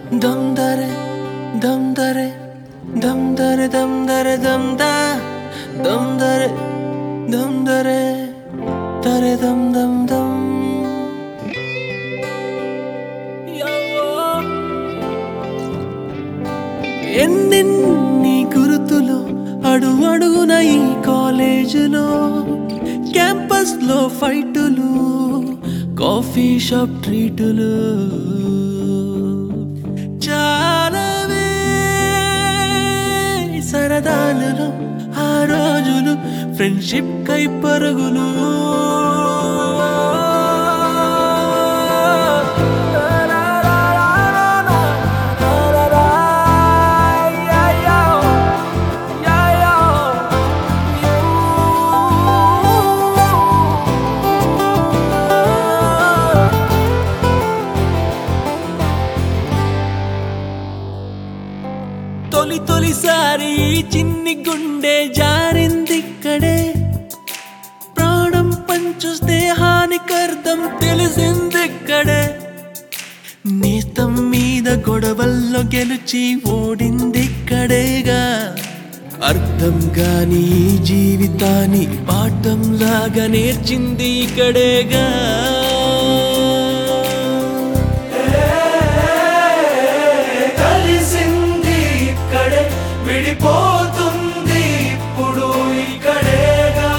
దమ్ దరే దమ్ దరే దమ్ దరే దమ్ దరే దమ్ దా దమ్ దరే దమ్ దరే దరే దమ్ దమ్ దమ్ ఎన్నెన్ని గురుతులు అడు అడుగున ఈ కాలేజీలో క్యాంపస్ లో ఫైటులు కాఫీ షాప్ ట్రీటులు చాలావే సరదాలలో ఆ రోజులు ఫ్రెండ్షిప్ కై పరుగులు తొలి తొలిసారి ఈ చిన్ని గుండె జారిందిక్కడే ప్రాణం పంచు స్నేహానికర్థం తెలిసిందిక్కడే నేస్తం మీద గొడవల్లో గెలిచి ఓడిందిక్కడేగా అర్థం గాని ఈ జీవితాన్ని పాఠం లాగా నేర్చింది ఇక్కడేగా కలిసింది ఇక్కడే విడిపోతుంది ఇప్పుడు ఇక్కడేగా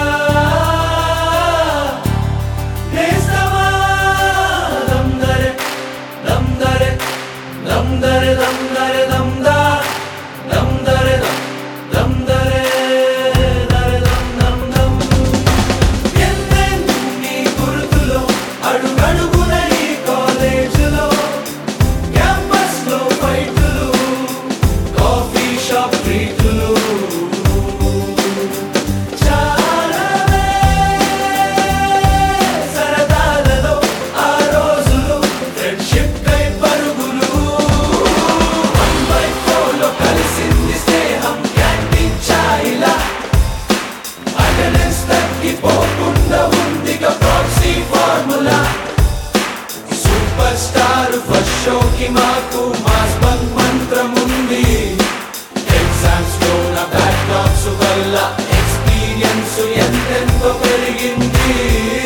నేస్తమా దందరే దందరే దందరే దందరే దందా దందరే దం దందరే దరే దం దం దం ఎన్నెన్ని గుర్తులో అడుగడుగున ఈ కాలేజీలో క్యాంపస్ లో ఫైటులు కాఫీ షాప్ ట్రీటులు చాలానే సరదాలలో ఆ రోజులు ఫ్రెండ్షిప్ కై పరుగులు వన్ బై ఫోర్లో కలిసింది స్నేహం క్యాంటీన్ ఛాయిలా అటెండెన్స్ తగ్గిపోకుండా ఉందిగా proxy formula super star first షోకి మాకు మాస్ బంక్ మంత్రం ఉంది ఎగ్జామ్స్ లో నా బ్యాక్లాగ్స్ వల్ల ఎక్స్పీరియన్స్ ఎంతెంతో పెరిగింది